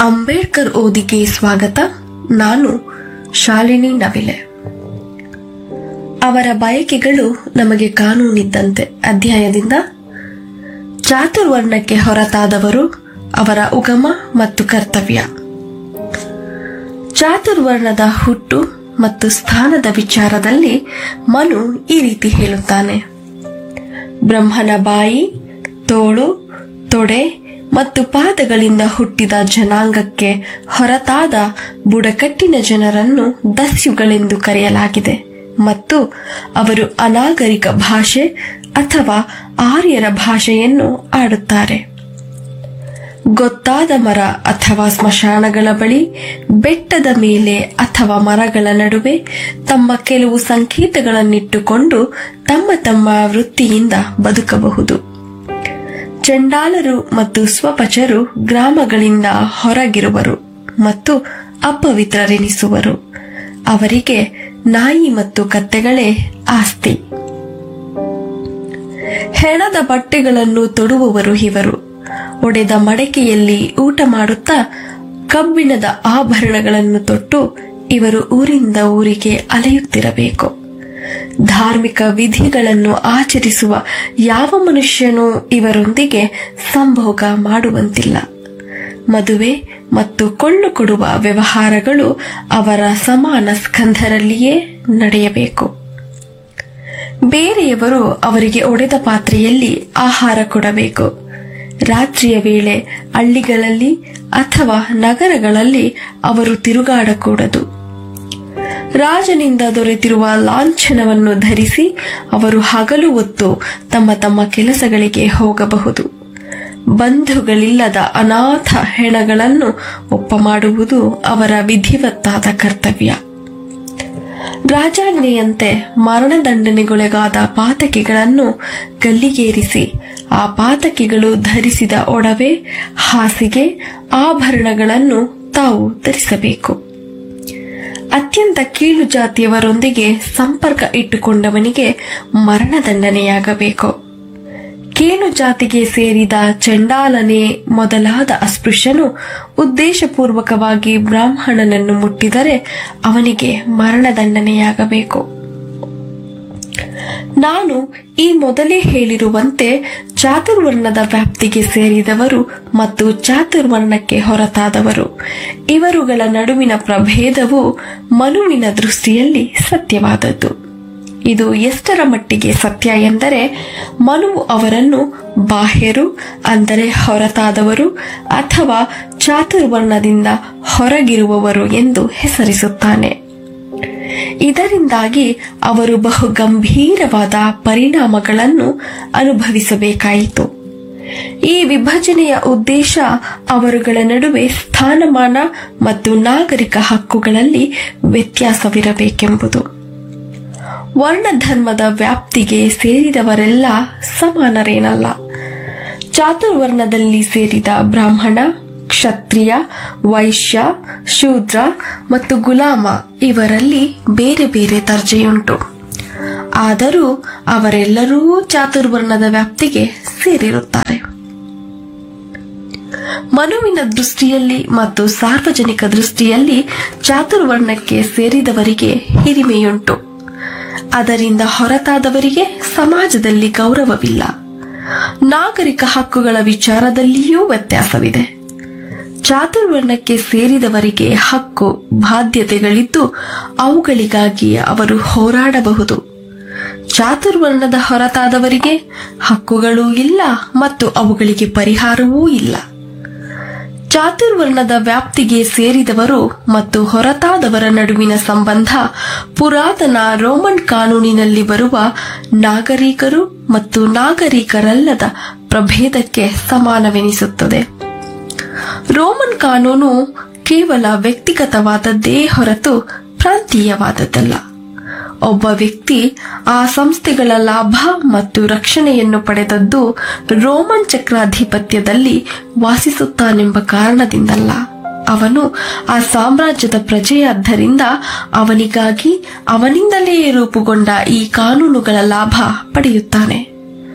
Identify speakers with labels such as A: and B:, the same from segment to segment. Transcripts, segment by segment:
A: ಅಂಬೇಡ್ಕರ್ ಓದಿಗೆ ಸ್ವಾಗತ ನಾನು ಶಾಲಿನಿ ನವಿಲೆ ಅವರ ಬಯಕೆಗಳು ನಮಗೆ ಕಾನೂನಿದ್ದಂತೆ ಅಧ್ಯಾಯದಿಂದ ಚಾತುರ್ವರ್ಣಕ್ಕೆ ಹೊರತಾದವರು ಅವರ ಉಗಮ ಮತ್ತು ಕರ್ತವ್ಯ ಚಾತುರ್ವರ್ಣದ ಹುಟ್ಟು ಮತ್ತು ಸ್ಥಾನದ ವಿಚಾರದಲ್ಲಿ ಮನು ಈ ರೀತಿ ಹೇಳುತ್ತಾನೆ ಬ್ರಹ್ಮನ ಬಾಯಿ ತೋಳು ತೊಡೆ ಮತ್ತು ಪಾದಗಳಿಂದ ಹುಟ್ಟಿದ ಜನಾಂಗಕ್ಕೆ ಹೊರತಾದ ಬುಡಕಟ್ಟಿನ ಜನರನ್ನು ದಸ್ಯುಗಳೆಂದು ಕರೆಯಲಾಗಿದೆ ಮತ್ತು ಅವರು ಅನಾಗರಿಕ ಭಾಷೆ ಅಥವಾ ಆರ್ಯರ ಭಾಷೆಯನ್ನು ಆಡುತ್ತಾರೆ ಗೊತ್ತಾದ ಮರ ಅಥವಾ ಸ್ಮಶಾನಗಳ ಬಳಿ ಬೆಟ್ಟದ ಮೇಲೆ ಅಥವಾ ಮರಗಳ ನಡುವೆ ತಮ್ಮ ಕೆಲವು ಸಂಕೇತಗಳನ್ನಿಟ್ಟುಕೊಂಡು ತಮ್ಮ ತಮ್ಮ ವೃತ್ತಿಯಿಂದ ಬದುಕಬಹುದು ಚಂಡಾಲರು ಮತ್ತು ಸ್ವಪಚರು ಗ್ರಾಮಗಳಿಂದ ಹೊರಗಿರುವರು ಮತ್ತು ಅಪವಿತ್ರರೆನಿಸುವರು ಅವರಿಗೆ ನಾಯಿ ಮತ್ತು ಕತ್ತೆಗಳೇ ಆಸ್ತಿ ಹೆಣದ ಬಟ್ಟೆಗಳನ್ನು ತೊಡುವವರು ಇವರು ಒಡೆದ ಮಡಕೆಯಲ್ಲಿ ಊಟ ಮಾಡುತ್ತಾ ಕಬ್ಬಿಣದ ಆಭರಣಗಳನ್ನು ತೊಟ್ಟು ಇವರು ಊರಿಂದ ಊರಿಗೆ ಅಲೆಯುತ್ತಿರಬೇಕು ಧಾರ್ಮಿಕ ವಿಧಿಗಳನ್ನು ಆಚರಿಸುವ ಯಾವ ಮನುಷ್ಯನೂ ಇವರೊಂದಿಗೆ ಸಂಭೋಗ ಮಾಡುವಂತಿಲ್ಲ ಮದುವೆ ಮತ್ತು ಕೊಳ್ಳು ಕೊಡುವ ವ್ಯವಹಾರಗಳು ಅವರ ಸಮಾನ ಸ್ಕಂಧರಲ್ಲಿಯೇ ನಡೆಯಬೇಕು ಬೇರೆಯವರು ಅವರಿಗೆ ಒಡೆದ ಪಾತ್ರೆಯಲ್ಲಿ ಆಹಾರ ಕೊಡಬೇಕು ರಾತ್ರಿಯ ವೇಳೆ ಹಳ್ಳಿಗಳಲ್ಲಿ ಅಥವಾ ನಗರಗಳಲ್ಲಿ ಅವರು ತಿರುಗಾಡಕೂಡದು ರಾಜನಿಂದ ದೊರೆತಿರುವ ಲಾಂಛನವನ್ನು ಧರಿಸಿ ಅವರು ಹಗಲು ಹೊತ್ತು ತಮ್ಮ ತಮ್ಮ ಕೆಲಸಗಳಿಗೆ ಹೋಗಬಹುದು ಬಂಧುಗಳಿಲ್ಲದ ಅನಾಥ ಹೆಣಗಳನ್ನು ಒಪ್ಪ ಮಾಡುವುದು ಅವರ ವಿಧಿವತ್ತಾದ ಕರ್ತವ್ಯ ರಾಜಾಜ್ಞೆಯಂತೆ ಮರಣದಂಡನೆಗೊಳಗಾದ ಪಾತಕಿಗಳನ್ನು ಗಲ್ಲಿಗೇರಿಸಿ ಆ ಪಾತಕಿಗಳು ಧರಿಸಿದ ಒಡವೆ ಹಾಸಿಗೆ ಆಭರಣಗಳನ್ನು ತಾವು ಧರಿಸಬೇಕು ಅತ್ಯಂತ ಕೀಳು ಜಾತಿಯವರೊಂದಿಗೆ ಸಂಪರ್ಕ ಇಟ್ಟುಕೊಂಡವನಿಗೆ ಮರಣದಂಡನೆಯಾಗಬೇಕು ಕೀಳು ಜಾತಿಗೆ ಸೇರಿದ ಚಂಡಾಲನೆ ಮೊದಲಾದ ಅಸ್ಪೃಶ್ಯನು ಉದ್ದೇಶಪೂರ್ವಕವಾಗಿ ಬ್ರಾಹ್ಮಣನನ್ನು ಮುಟ್ಟಿದರೆ ಅವನಿಗೆ ಮರಣದಂಡನೆಯಾಗಬೇಕು ನಾನು ಈ ಮೊದಲೇ ಹೇಳಿರುವಂತೆ ಚಾತುರ್ವರ್ಣದ ವ್ಯಾಪ್ತಿಗೆ ಸೇರಿದವರು ಮತ್ತು ಚಾತುರ್ವರ್ಣಕ್ಕೆ ಹೊರತಾದವರು ಇವರುಗಳ ನಡುವಿನ ಪ್ರಭೇದವು ಮನುವಿನ ದೃಷ್ಟಿಯಲ್ಲಿ ಸತ್ಯವಾದದ್ದು ಇದು ಎಷ್ಟರ ಮಟ್ಟಿಗೆ ಸತ್ಯ ಎಂದರೆ ಮನುವು ಅವರನ್ನು ಬಾಹ್ಯರು ಅಂದರೆ ಹೊರತಾದವರು ಅಥವಾ ಚಾತುರ್ವರ್ಣದಿಂದ ಹೊರಗಿರುವವರು ಎಂದು ಹೆಸರಿಸುತ್ತಾನೆ ಇದರಿಂದಾಗಿ ಅವರು ಬಹು ಗಂಭೀರವಾದ ಪರಿಣಾಮಗಳನ್ನು ಅನುಭವಿಸಬೇಕಾಯಿತು ಈ ವಿಭಜನೆಯ ಉದ್ದೇಶ ಅವರುಗಳ ನಡುವೆ ಸ್ಥಾನಮಾನ ಮತ್ತು ನಾಗರಿಕ ಹಕ್ಕುಗಳಲ್ಲಿ ವ್ಯತ್ಯಾಸವಿರಬೇಕೆಂಬುದು ವರ್ಣಧರ್ಮದ ವ್ಯಾಪ್ತಿಗೆ ಸೇರಿದವರೆಲ್ಲ ಸಮಾನರೇನಲ್ಲ ಚಾತುರ್ವರ್ಣದಲ್ಲಿ ಸೇರಿದ ಬ್ರಾಹ್ಮಣ ಕ್ಷತ್ರಿಯ ವೈಶ್ಯ ಶೂದ್ರ ಮತ್ತು ಗುಲಾಮ ಇವರಲ್ಲಿ ಬೇರೆ ಬೇರೆ ದರ್ಜೆಯುಂಟು ಆದರೂ ಅವರೆಲ್ಲರೂ ಚಾತುರ್ವರ್ಣದ ವ್ಯಾಪ್ತಿಗೆ ಸೇರಿರುತ್ತಾರೆ ಮನುವಿನ ದೃಷ್ಟಿಯಲ್ಲಿ ಮತ್ತು ಸಾರ್ವಜನಿಕ ದೃಷ್ಟಿಯಲ್ಲಿ ಚಾತುರ್ವರ್ಣಕ್ಕೆ ಸೇರಿದವರಿಗೆ ಹಿರಿಮೆಯುಂಟು ಅದರಿಂದ ಹೊರತಾದವರಿಗೆ ಸಮಾಜದಲ್ಲಿ ಗೌರವವಿಲ್ಲ ನಾಗರಿಕ ಹಕ್ಕುಗಳ ವಿಚಾರದಲ್ಲಿಯೂ ವ್ಯತ್ಯಾಸವಿದೆ ಚಾತುರ್ವರ್ಣಕ್ಕೆ ಸೇರಿದವರಿಗೆ ಹಕ್ಕು ಬಾಧ್ಯತೆಗಳಿದ್ದು ಅವುಗಳಿಗಾಗಿ ಅವರು ಹೋರಾಡಬಹುದು ಚಾತುರ್ವರ್ಣದ ಹೊರತಾದವರಿಗೆ ಹಕ್ಕುಗಳೂ ಇಲ್ಲ ಮತ್ತು ಅವುಗಳಿಗೆ ಪರಿಹಾರವೂ ಇಲ್ಲ ಚಾತುರ್ವರ್ಣದ ವ್ಯಾಪ್ತಿಗೆ ಸೇರಿದವರು ಮತ್ತು ಹೊರತಾದವರ ನಡುವಿನ ಸಂಬಂಧ ಪುರಾತನ ರೋಮನ್ ಕಾನೂನಿನಲ್ಲಿ ಬರುವ ನಾಗರಿಕರು ಮತ್ತು ನಾಗರಿಕರಲ್ಲದ ಪ್ರಭೇದಕ್ಕೆ ಸಮಾನವೆನಿಸುತ್ತದೆ ರೋಮನ್ ಕಾನೂನು ಕೇವಲ ವ್ಯಕ್ತಿಗತವಾದದ್ದೇ ಹೊರತು ಪ್ರಾಂತೀಯವಾದದ್ದಲ್ಲ ಒಬ್ಬ ವ್ಯಕ್ತಿ ಆ ಸಂಸ್ಥೆಗಳ ಲಾಭ ಮತ್ತು ರಕ್ಷಣೆಯನ್ನು ಪಡೆದದ್ದು ರೋಮನ್ ಚಕ್ರಾಧಿಪತ್ಯದಲ್ಲಿ ವಾಸಿಸುತ್ತಾನೆಂಬ ಕಾರಣದಿಂದಲ್ಲ ಅವನು ಆ ಸಾಮ್ರಾಜ್ಯದ ಪ್ರಜೆಯಾದ್ದರಿಂದ ಅವನಿಗಾಗಿ ಅವನಿಂದಲೇ ರೂಪುಗೊಂಡ ಈ ಕಾನೂನುಗಳ ಲಾಭ ಪಡೆಯುತ್ತಾನೆ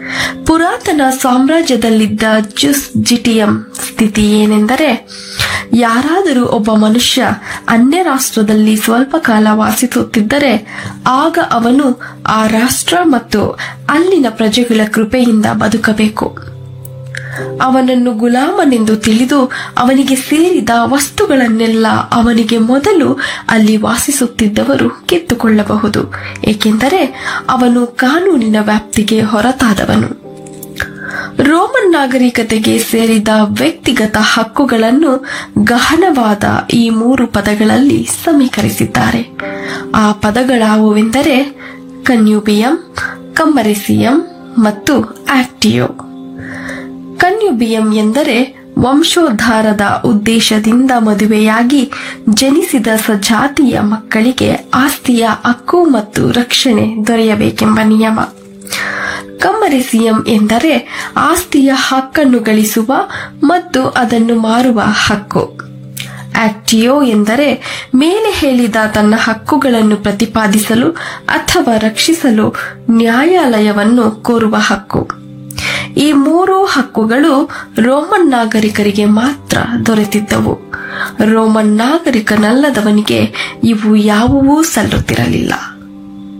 A: ಪುರಾತನ ಸಾಮ್ರಾಜ್ಯದಲ್ಲಿದ್ದ ಜುಸ್ ಜಿಟಿಯಂ ಸ್ಥಿತಿ ಏನೆಂದರೆ ಯಾರಾದರೂ ಒಬ್ಬ ಮನುಷ್ಯ ಅನ್ಯ ರಾಷ್ಟ್ರದಲ್ಲಿ ಸ್ವಲ್ಪ ಕಾಲ ವಾಸಿಸುತ್ತಿದ್ದರೆ ಆಗ ಅವನು ಆ ರಾಷ್ಟ್ರ ಮತ್ತು ಅಲ್ಲಿನ ಪ್ರಜೆಗಳ ಕೃಪೆಯಿಂದ ಬದುಕಬೇಕು ಅವನನ್ನು ಗುಲಾಮನೆಂದು ತಿಳಿದು ಅವನಿಗೆ ಸೇರಿದ ವಸ್ತುಗಳನ್ನೆಲ್ಲ ಅವನಿಗೆ ಮೊದಲು ಅಲ್ಲಿ ವಾಸಿಸುತ್ತಿದ್ದವರು ಕಿತ್ತುಕೊಳ್ಳಬಹುದು ಏಕೆಂದರೆ ಅವನು ಕಾನೂನಿನ ವ್ಯಾಪ್ತಿಗೆ ಹೊರತಾದವನು ರೋಮನ್ ನಾಗರಿಕತೆಗೆ ಸೇರಿದ ವ್ಯಕ್ತಿಗತ ಹಕ್ಕುಗಳನ್ನು ಗಹನವಾದ ಈ ಮೂರು ಪದಗಳಲ್ಲಿ ಸಮೀಕರಿಸಿದ್ದಾರೆ ಆ ಪದಗಳಾವುವೆಂದರೆ ಕನ್ಯೂಬಿಯಂ ಕಮ್ಮರೆಸಿಯಂ ಮತ್ತು ಆಕ್ಟಿಯೋ ಕನ್ಯುಬಿಯಂ ಎಂದರೆ ವಂಶೋದ್ಧಾರದ ಉದ್ದೇಶದಿಂದ ಮದುವೆಯಾಗಿ ಜನಿಸಿದ ಸಜಾತಿಯ ಮಕ್ಕಳಿಗೆ ಆಸ್ತಿಯ ಹಕ್ಕು ಮತ್ತು ರಕ್ಷಣೆ ದೊರೆಯಬೇಕೆಂಬ ನಿಯಮ ಕಮ್ಮರಿಸಿಯಂ ಎಂದರೆ ಆಸ್ತಿಯ ಹಕ್ಕನ್ನು ಗಳಿಸುವ ಮತ್ತು ಅದನ್ನು ಮಾರುವ ಹಕ್ಕು ಆಕ್ಟಿಯೋ ಎಂದರೆ ಮೇಲೆ ಹೇಳಿದ ತನ್ನ ಹಕ್ಕುಗಳನ್ನು ಪ್ರತಿಪಾದಿಸಲು ಅಥವಾ ರಕ್ಷಿಸಲು ನ್ಯಾಯಾಲಯವನ್ನು ಕೋರುವ ಹಕ್ಕು ಈ ಮೂರು ಹಕ್ಕುಗಳು ರೋಮನ್ ನಾಗರಿಕರಿಗೆ ಮಾತ್ರ ದೊರೆತಿದ್ದವು ರೋಮನ್ ನಾಗರಿಕನಲ್ಲದವನಿಗೆ ಇವು ಯಾವುವೂ ಸಲ್ಲುತ್ತಿರಲಿಲ್ಲ